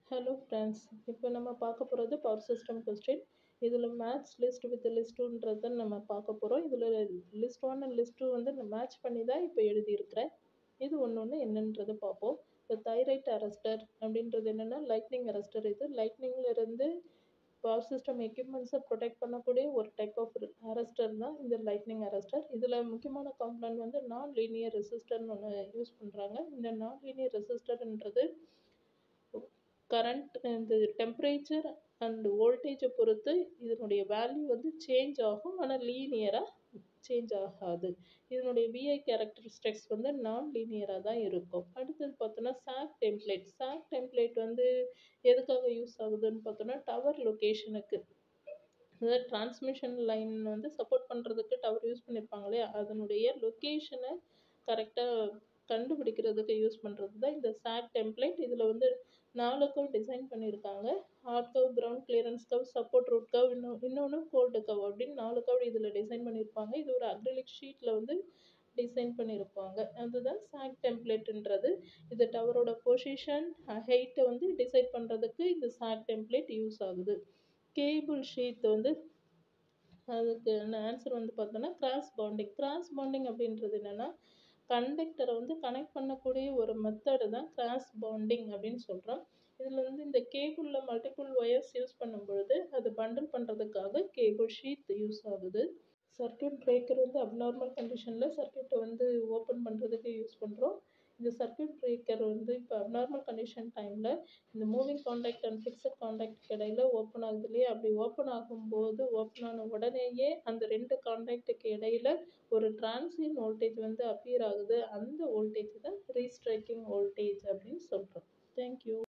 hello friends இப்போ நம்ம பார்க்க போகிறது பவர் சிஸ்டம் கொஸ்டின் இதில் மேட்ச் லிஸ்ட் வித் லிஸ்ட் டூன்றது தான் நம்ம பார்க்க போகிறோம் இதில் list one and list two வந்து நான் மேட்ச் பண்ணி தான் இப்போ எழுதியிருக்கிறேன் இது ஒன்று ஒன்று என்னன்றதை பார்ப்போம் இப்போ தைரைட் அரெஸ்டர் அப்படின்றது என்னென்னா லைட்னிங் அரெஸ்டர் இது லைட்னிங்கில் இருந்து பவர் சிஸ்டம் எக்யூப்மெண்ட்ஸை ப்ரொடெக்ட் பண்ணக்கூடிய ஒரு டைப் ஆஃப் அரெஸ்டர் தான் இந்த லைட்னிங் அரெஸ்டர் இதில் முக்கியமான காம்பனன்ட் வந்து நான் லீனியர் ரெசிஸ்டர்னு ஒன்று யூஸ் பண்ணுறாங்க இந்த நான் லீனியர் ரெசிஸ்டர்ன்றது கரண்ட் இந்த டெம்பரேச்சர் அண்ட் வோல்டேஜை பொறுத்து இதனுடைய வேல்யூ வந்து சேஞ்ச் ஆகும் ஆனால் லீனியராக சேஞ்ச் ஆகாது இதனுடைய விஐ கேரக்டரிஸ்டிக்ஸ் வந்து நான் லீனியராக தான் இருக்கும் அடுத்தது பார்த்தோன்னா சாக் டெம்ப்ளேட் சாக் டெம்ப்ளேட் வந்து எதுக்காக யூஸ் ஆகுதுன்னு பார்த்தோன்னா டவர் லொக்கேஷனுக்கு அதாவது டிரான்ஸ்மிஷன் லைன் வந்து சப்போர்ட் பண்ணுறதுக்கு டவர் யூஸ் பண்ணியிருப்பாங்க இல்லையா அதனுடைய லொக்கேஷனை கரெக்டாக கண்டுபிடிக்கிறதுக்கு யூஸ் பண்ணுறது தான் இந்த சாக் டெம்ப்ளேட் இதில் வந்து நாலு கவ் டிசைன் பண்ணியிருக்காங்க hot curve ground clearance curve support root curve இன்னும் இன்னொன்று கோல்டு கவ் அப்படின்னு நாலு கவ் இதில் டிசைன் பண்ணியிருப்பாங்க இது ஒரு அக்ரிலிக் ஷீட்டில் வந்து டிசைன் பண்ணியிருப்பாங்க அதுதான் சாக் டெம்ப்ளேட்டுன்றது இது டவரோட பொசிஷன் ஹைட்டை வந்து டிசைட் பண்ணுறதுக்கு இந்த சாக் டெம்ப்ளேட் யூஸ் ஆகுது கேபிள் ஷீட் வந்து அதுக்கு ஆன்சர் வந்து பார்த்தோன்னா கிராஸ் பாண்டிங் கிராஸ் பாண்டிங் அப்படின்றது என்னென்னா கண்டக்டரை வந்து கனெக்ட் பண்ணக்கூடிய ஒரு மெத்தடு தான் கிராஸ் பாண்டிங் அப்படின்னு சொல்கிறோம் இதில் வந்து இந்த கேபிளில் மல்டிபிள் ஒயர்ஸ் யூஸ் பண்ணும் பொழுது அது பண்டில் பண்ணுறதுக்காக கேபிள் ஷீட் யூஸ் ஆகுது சர்க்கியூட் பிரேக்கர் வந்து அப்நார்மல் கண்டிஷனில் சர்க்கியூட்டை வந்து ஓப்பன் பண்ணுறதுக்கு யூஸ் பண்ணுறோம் இந்த சர்க்கியூட் பிரேக்கர் வந்து இப்போ அப்நார்மல் கண்டிஷன் டைமில் இந்த moving contact and fixed contact இடையில ஓப்பன் ஆகுது இல்லையா அப்படி ஓப்பன் ஆகும்போது ஓப்பன் ஆன உடனேயே அந்த ரெண்டு காண்டாக்டுக்கு இடையில ஒரு டிரான்சியன் வோல்டேஜ் வந்து அப்பியர் ஆகுது அந்த வோல்டேஜ் தான் ரீஸ்ட்ரைக்கிங் வோல்டேஜ் அப்படின்னு சொல்கிறோம் தேங்க்யூ